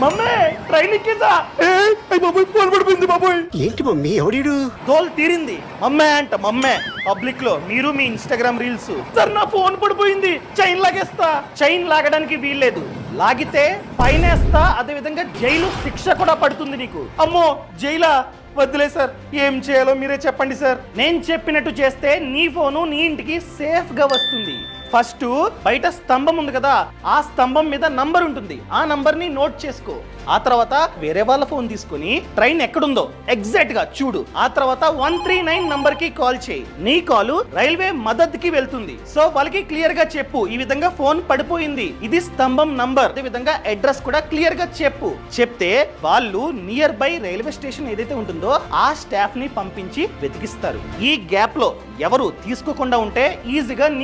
మమ్మే train ఎక్కేసా బాబోయ్ phone పడిపోయింది బాబోయ్ ఏంటి మమ్మీ ఎవడీడు దోల్ తీరింది మమ్మే అంట మమ్మే పబ్లిక్ లో మీరు మీ ఇన్స్టాగ్రామ్ రీల్స్ సార్ నా ఫోన్ పడిపోయింది చైన్ లాగేస్తా చైన్ లాగడానికి వీల్లేదు లాగితే ఫైన్ వేస్తా అదే విధంగా జైలు శిక్ష కూడా పడుతుంది నీకు అమ్మో జైలా వద్దులే సార్ ఏం చేయాలో మీరే చెప్పండి సార్ నేను చెప్పినట్టు చేస్తే నీ ఫోను నీ ఇంటికి సేఫ్ గా వస్తుంది ఫస్ట్ బయట స్తంభం ఉంది కదా ఆ స్తంభం మీద నంబర్ ఉంటుంది ఆ నంబర్ ని నోట్ చేసుకో ఆ తర్వాత వేరే వాళ్ళ ఫోన్ తీసుకొని ట్రైన్ ఎక్కడుందో ఎగ్జాక్ట్ గా చూడు ఆ తర్వాత వన్ త్రీ నైన్ నంబర్ కి కాల్ చేయి నీ కాల్ రైల్వే మదత్ కి వెళ్తుంది సో వాళ్ళకి క్లియర్ గా చెప్పు ఈ విధంగా ఫోన్ పడిపోయింది ఇది స్తంభం నంబర్ అదే విధంగా అడ్రస్ కూడా క్లియర్ గా చెప్పు చెప్తే వాళ్ళు నియర్ బై రైల్వే స్టేషన్ ఏదైతే ఉంటుందో ఆ స్టాఫ్ ని పంపించి వెతికిస్తారు ఈ గ్యాప్ లో ఎవరు తీసుకోకుండా ఉంటే ఈజీగా నీ